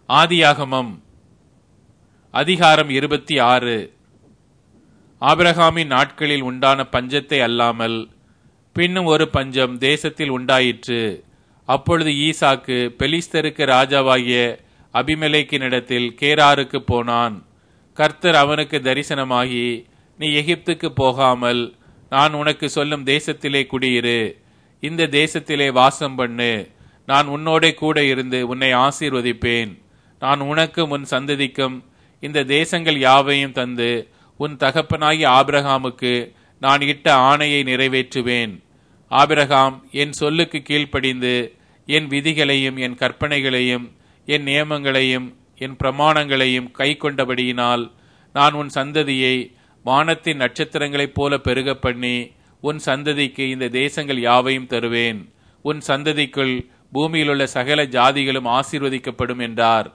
ஆதியாகமம் அதிகாரம் இருபத்தி ஆறு ஆபிரகாமின் நாட்களில் உண்டான பஞ்சத்தை அல்லாமல் பின்னும் ஒரு பஞ்சம் தேசத்தில் உண்டாயிற்று அப்பொழுது ஈசாக்கு பெலிஸ்தருக்கு ராஜாவாகிய அபிமெலேக்கினிடத்தில் கேராருக்கு போனான் கர்த்தர் அவனுக்கு தரிசனமாகி நீ எகிப்துக்கு போகாமல் நான் உனக்கு சொல்லும் தேசத்திலே குடியிரு இந்த தேசத்திலே வாசம் பண்ணு நான் உன்னோடே கூட இருந்து உன்னை ஆசீர்வதிப்பேன் நான் உனக்கும் உன் சந்ததிக்கும் இந்த தேசங்கள் யாவையும் தந்து உன் தகப்பனாகிய ஆபிரகாமுக்கு நான் இட்ட ஆணையை நிறைவேற்றுவேன் ஆபிரகாம் என் சொல்லுக்கு கீழ்ப்படிந்து என் விதிகளையும் என் கற்பனைகளையும் என் நியமங்களையும் என் பிரமாணங்களையும் கை கொண்டபடியினால் நான் உன் சந்ததியை வானத்தின் நட்சத்திரங்களைப் போல பெருக பண்ணி உன் சந்ததிக்கு இந்த தேசங்கள் யாவையும் தருவேன் உன் சந்ததிக்குள் பூமியிலுள்ள சகல ஜாதிகளும் ஆசீர்வதிக்கப்படும் என்றார்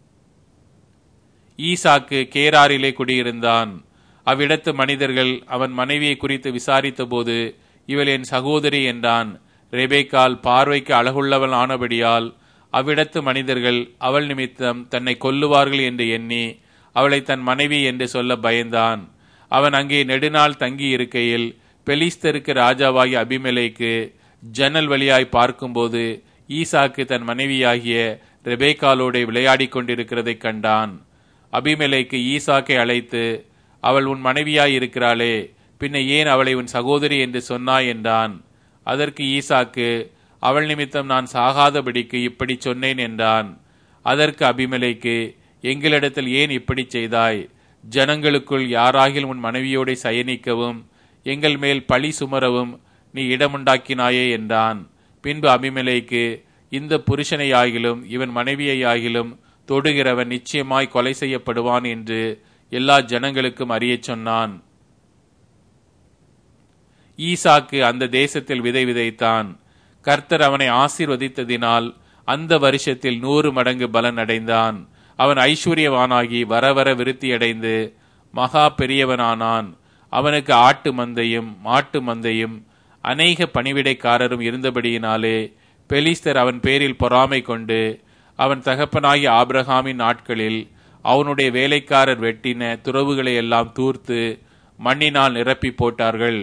ஈசாக்கு கேராரிலே குடியிருந்தான் அவ்விடத்து மனிதர்கள் அவன் மனைவியை குறித்து விசாரித்தபோது இவள் என் சகோதரி என்றான் ரெபேக்கால் பார்வைக்கு அழகுள்ளவள் ஆனபடியால் அவ்விடத்து மனிதர்கள் அவள் நிமித்தம் தன்னை கொல்லுவார்கள் என்று எண்ணி அவளை தன் மனைவி என்று சொல்ல பயந்தான் அவன் அங்கே நெடுநாள் தங்கி இருக்கையில் பெலிஸ்தருக்கு ராஜாவாகிய அபிமெலேக்கு ஜன்னல் வழியாய் பார்க்கும்போது ஈசாக்கு தன் மனைவியாகிய ரெபேக்காலோடு விளையாடிக் கொண்டிருக்கிறதைக் கண்டான் அபிமெலேக்கு ஈசாக்கை அழைத்து அவள் உன் மனைவியாய் இருக்கிறாளே பின்ன ஏன் அவளை உன் சகோதரி என்று சொன்னாய் என்றான் அதற்கு ஈசாக்கு அவள் நிமித்தம் நான் சாகாதபடிக்கு இப்படி சொன்னேன் என்றான் அதற்கு அபிமலைக்கு எங்களிடத்தில் ஏன் இப்படி செய்தாய் ஜனங்களுக்குள் யாராகில் உன் மனைவியோட சயனிக்கவும் எங்கள் மேல் பழி சுமரவும் நீ இடமுண்டாக்கினாயே என்றான் பின்பு அபிமலைக்கு இந்த புருஷனையாகிலும் இவன் மனைவியையாகிலும் தொடுகிறவன் நிச்சயமாய் கொலை செய்யப்படுவான் என்று எல்லா ஜனங்களுக்கும் அறியச் சொன்னான் ஈசாக்கு அந்த தேசத்தில் விதை விதைத்தான் கர்த்தர் அவனை ஆசீர்வதித்ததினால் அந்த வருஷத்தில் நூறு மடங்கு பலன் அடைந்தான் அவன் ஐஸ்வர்யவானாகி வர வர விருத்தியடைந்து மகா பெரியவனானான் அவனுக்கு ஆட்டு மந்தையும் மாட்டு மந்தையும் அநேக பணிவிடைக்காரரும் இருந்தபடியினாலே பெலிஸ்தர் அவன் பேரில் பொறாமை கொண்டு அவன் தகப்பனாகிய ஆபிரகாமின் நாட்களில் அவனுடைய வேலைக்காரர் வெட்டின துறவுகளை எல்லாம் தூர்த்து மண்ணினால் நிரப்பி போட்டார்கள்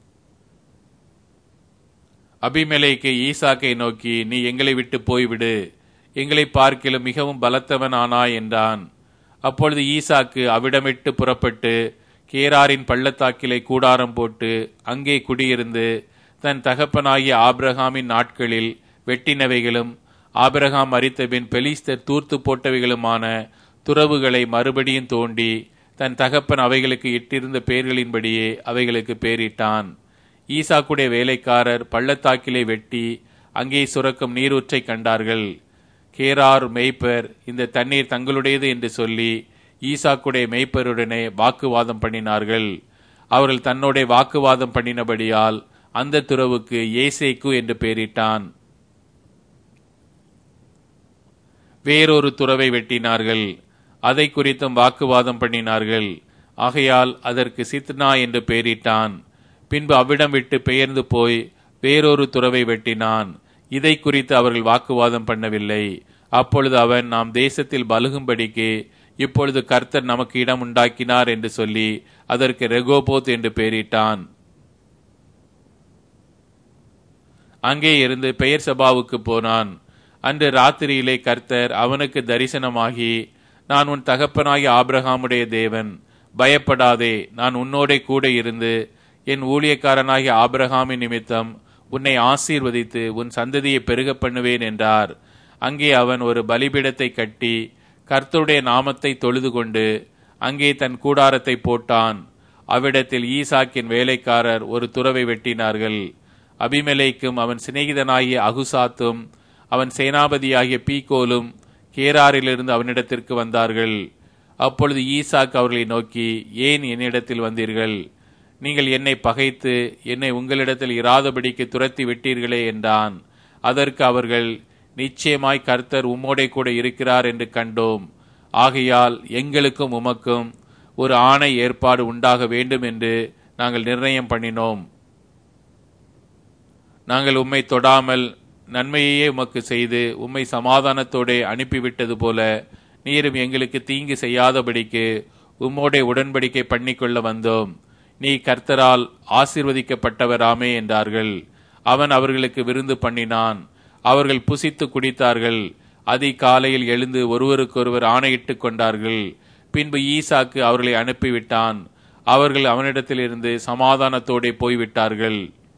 அபிமெலைக்கு ஈசாக்கை நோக்கி நீ எங்களை விட்டு போய்விடு எங்களை பார்க்கிலும் மிகவும் பலத்தவன் ஆனாய் என்றான் அப்பொழுது ஈசாக்கு அவிடமிட்டு புறப்பட்டு கேராரின் பள்ளத்தாக்கிலே கூடாரம் போட்டு அங்கே குடியிருந்து தன் தகப்பனாகிய ஆபிரகாமின் நாட்களில் வெட்டினவைகளும் ஆபிரகாம் மறித்தபின் பெலிஸ்தர் தூர்த்து போட்டவைகளுமான துறவுகளை மறுபடியும் தோண்டி தன் தகப்பன் அவைகளுக்கு இட்டிருந்த பெயர்களின்படியே அவைகளுக்கு பேரிட்டான் ஈசாக்குடைய வேலைக்காரர் பள்ளத்தாக்கிலே வெட்டி அங்கே சுரக்கும் நீரூற்றை கண்டார்கள் கேரார் மெய்ப்பர் இந்த தண்ணீர் தங்களுடையது என்று சொல்லி ஈசாக்குடைய மெய்ப்பருடனே வாக்குவாதம் பண்ணினார்கள் அவர்கள் தன்னோட வாக்குவாதம் பண்ணினபடியால் அந்த துறவுக்கு ஏசேக்கு என்று பெயரிட்டான் வேறொரு துறவை வெட்டினார்கள் அதை குறித்தும் வாக்குவாதம் பண்ணினார்கள் ஆகையால் அதற்கு சித்னா என்று பெயரிட்டான் பின்பு அவ்விடம் விட்டு பெயர்ந்து போய் வேறொரு துறவை வெட்டினான் இதை குறித்து அவர்கள் வாக்குவாதம் பண்ணவில்லை அப்பொழுது அவன் நாம் தேசத்தில் பலுகும்படிக்கு இப்பொழுது கர்த்தர் நமக்கு இடம் உண்டாக்கினார் என்று சொல்லி அதற்கு ரெகோபோத் என்று பெயரிட்டான் அங்கே இருந்து பெயர் சபாவுக்கு போனான் அன்று ராத்திரியிலே கர்த்தர் அவனுக்கு தரிசனமாகி நான் உன் தகப்பனாகிய ஆபிரகாமுடைய தேவன் பயப்படாதே நான் உன்னோடே கூட இருந்து என் ஊழியக்காரனாகிய ஆபிரகாமின் நிமித்தம் உன்னை ஆசீர்வதித்து உன் சந்ததியை பெருக பண்ணுவேன் என்றார் அங்கே அவன் ஒரு பலிபீடத்தை கட்டி கர்த்தருடைய நாமத்தை தொழுது கொண்டு அங்கே தன் கூடாரத்தை போட்டான் அவ்விடத்தில் ஈசாக்கின் வேலைக்காரர் ஒரு துறவை வெட்டினார்கள் அபிமெலைக்கும் அவன் சிநேகிதனாகிய அகுசாத்தும் அவன் சேனாபதியாகிய பீகோலும் கேராரிலிருந்து அவனிடத்திற்கு வந்தார்கள் அப்பொழுது ஈசாக் அவர்களை நோக்கி ஏன் என்னிடத்தில் வந்தீர்கள் நீங்கள் என்னை பகைத்து என்னை உங்களிடத்தில் இராதபடிக்கு துரத்தி விட்டீர்களே என்றான் அதற்கு அவர்கள் நிச்சயமாய் கர்த்தர் உம்மோடே கூட இருக்கிறார் என்று கண்டோம் ஆகையால் எங்களுக்கும் உமக்கும் ஒரு ஆணை ஏற்பாடு உண்டாக வேண்டும் என்று நாங்கள் நிர்ணயம் பண்ணினோம் நாங்கள் உம்மை தொடாமல் நன்மையையே உமக்கு செய்து உம்மை சமாதானத்தோடே அனுப்பிவிட்டது போல நீரும் எங்களுக்கு தீங்கு செய்யாதபடிக்கு உம்மோடே உடன்படிக்கை பண்ணிக்கொள்ள வந்தோம் நீ கர்த்தரால் ஆசீர்வதிக்கப்பட்டவராமே என்றார்கள் அவன் அவர்களுக்கு விருந்து பண்ணினான் அவர்கள் புசித்து குடித்தார்கள் அதிகாலையில் எழுந்து ஒருவருக்கொருவர் ஆணையிட்டுக் கொண்டார்கள் பின்பு ஈசாக்கு அவர்களை அனுப்பிவிட்டான் அவர்கள் அவனிடத்திலிருந்து சமாதானத்தோடே போய்விட்டார்கள்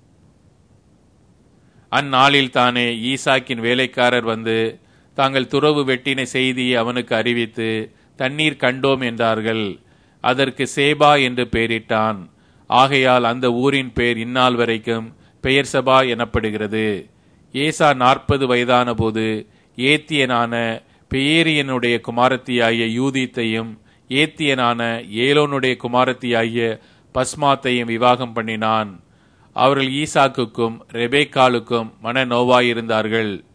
அந்நாளில் தானே ஈசாக்கின் வேலைக்காரர் வந்து தாங்கள் துறவு வெட்டின செய்தியை அவனுக்கு அறிவித்து தண்ணீர் கண்டோம் என்றார்கள் அதற்கு சேபா என்று பெயரிட்டான் ஆகையால் அந்த ஊரின் பெயர் இந்நாள் வரைக்கும் பெயர் சபா எனப்படுகிறது ஏசா நாற்பது வயதான போது ஏத்தியனான பெயேரியனுடைய குமாரத்தியாகிய யூதித்தையும் ஏத்தியனான ஏலோனுடைய குமாரத்தியாகிய பஸ்மாத்தையும் விவாகம் பண்ணினான் அவர்கள் ஈசாக்குக்கும் ரெபேக்காலுக்கும் மன நோவாயிருந்தார்கள்